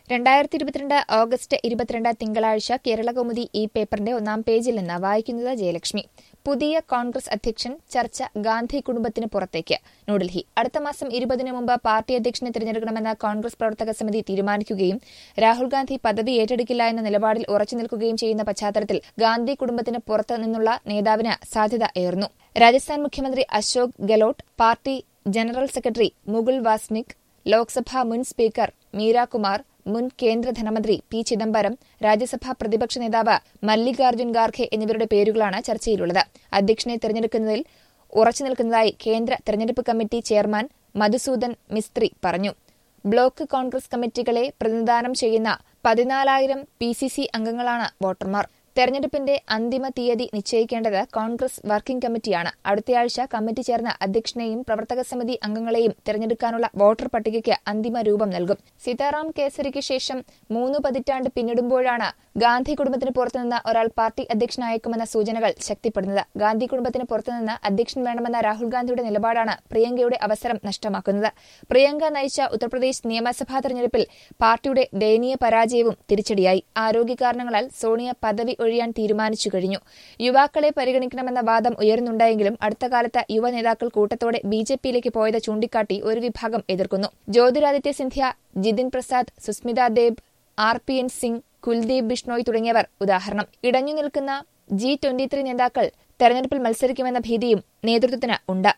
രണ്ടായിരത്തി ഇരുപത്തിരണ്ട് ഓഗസ്റ്റ് ഇരുപത്തിരണ്ട് തിങ്കളാഴ്ച കേരളകൗമുദി ഈ പേപ്പറിന്റെ ഒന്നാം പേജിൽ നിന്ന് വായിക്കുന്നത് ജയലക്ഷ്മി പുതിയ കോൺഗ്രസ് അധ്യക്ഷൻ ചർച്ച ഗാന്ധി കുടുംബത്തിന് പുറത്തേക്ക് ന്യൂഡൽഹി അടുത്ത മാസം ഇരുപതിന് മുമ്പ് പാർട്ടി അധ്യക്ഷനെ തിരഞ്ഞെടുക്കണമെന്ന് കോൺഗ്രസ് പ്രവർത്തക സമിതി തീരുമാനിക്കുകയും രാഹുൽ ഗാന്ധി പദവി ഏറ്റെടുക്കില്ല എന്ന നിലപാടിൽ ഉറച്ചു നിൽക്കുകയും ചെയ്യുന്ന പശ്ചാത്തലത്തിൽ ഗാന്ധി കുടുംബത്തിന് പുറത്ത് നിന്നുള്ള നേതാവിന് സാധ്യത ഏറുന്നു രാജസ്ഥാൻ മുഖ്യമന്ത്രി Ashok Gehlot party general secretary Mukul Wasnik Lok Sabha മുൻ സ്പീക്കർ മീരാകുമാർ മുൻ കേന്ദ്ര ധനമന്ത്രി പി ചിദംബരം രാജ്യസഭാ പ്രതിപക്ഷ നേതാവ് മല്ലികാർജ്ജുൻ ഖാർഖെ എന്നിവരുടെ പേരുകളാണ് ചർച്ചയിലുള്ളത് അധ്യക്ഷനെ തെരഞ്ഞെടുക്കുന്നതിൽ ഉറച്ചു നിൽക്കുന്നതായി കേന്ദ്ര തെരഞ്ഞെടുപ്പ് കമ്മിറ്റി ചെയർമാൻ മധുസൂദൻ മിസ്ത്രി പറഞ്ഞു ബ്ലോക്ക് കോൺഗ്രസ് കമ്മിറ്റികളെ പ്രതിനിധാനം ചെയ്യുന്ന പതിനാലായിരം പി സി സി അംഗങ്ങളാണ് വോട്ടർമാർ തെരഞ്ഞെടുപ്പിന്റെ അന്തിമ തീയതി നിശ്ചയിക്കേണ്ടത് കോൺഗ്രസ് വർക്കിംഗ് കമ്മിറ്റിയാണ് അടുത്തയാഴ്ച കമ്മിറ്റി ചേർന്ന് അധ്യക്ഷനെയും പ്രവർത്തക സമിതി അംഗങ്ങളെയും തെരഞ്ഞെടുക്കാനുള്ള വോട്ടർ പട്ടികയ്ക്ക് അന്തിമ രൂപം നൽകും സീതാറാം കേസരിക്ക് ശേഷം മൂന്ന് പതിറ്റാണ്ട് പിന്നിടുമ്പോഴാണ് ഗാന്ധി കുടുംബത്തിന് പുറത്തുനിന്ന് ഒരാൾ പാർട്ടി അധ്യക്ഷനായേക്കുമെന്ന സൂചനകൾ ശക്തിപ്പെടുന്നത് ഗാന്ധി കുടുംബത്തിന് പുറത്തുനിന്ന് അധ്യക്ഷൻ വേണമെന്ന രാഹുൽ ഗാന്ധിയുടെ നിലപാടാണ് പ്രിയങ്കയുടെ അവസരം നഷ്ടമാക്കുന്നത് പ്രിയങ്ക നയിച്ച ഉത്തർപ്രദേശ് നിയമസഭാ തെരഞ്ഞെടുപ്പിൽ പാർട്ടിയുടെ ദയനീയ പരാജയവും തിരിച്ചടിയായി ആരോഗ്യ കാരണങ്ങളാൽ സോണിയ പദവി ഒഴിയാൻ തീരുമാനിച്ചു കഴിഞ്ഞു യുവാക്കളെ പരിഗണിക്കണമെന്ന വാദം ഉയർന്നുണ്ടായെങ്കിലും അടുത്ത കാലത്ത് യുവ നേതാക്കൾ കൂട്ടത്തോടെ ബി ജെ പിയിലേക്ക് പോയത് ചൂണ്ടിക്കാട്ടി ഒരു വിഭാഗം എതിർക്കുന്നു Jyotiraditya Scindia Jitin Prasada Sushmita Dev R P N Singh Kuldeep Bishnoi തുടങ്ങിയവർ ഉദാഹരണം ഇടഞ്ഞു നിൽക്കുന്ന ജി ട്വന്റി ത്രീ നേതാക്കൾ തെരഞ്ഞെടുപ്പിൽ മത്സരിക്കുമെന്ന ഭീതിയും നേതൃത്വത്തിന് ഉണ്ട്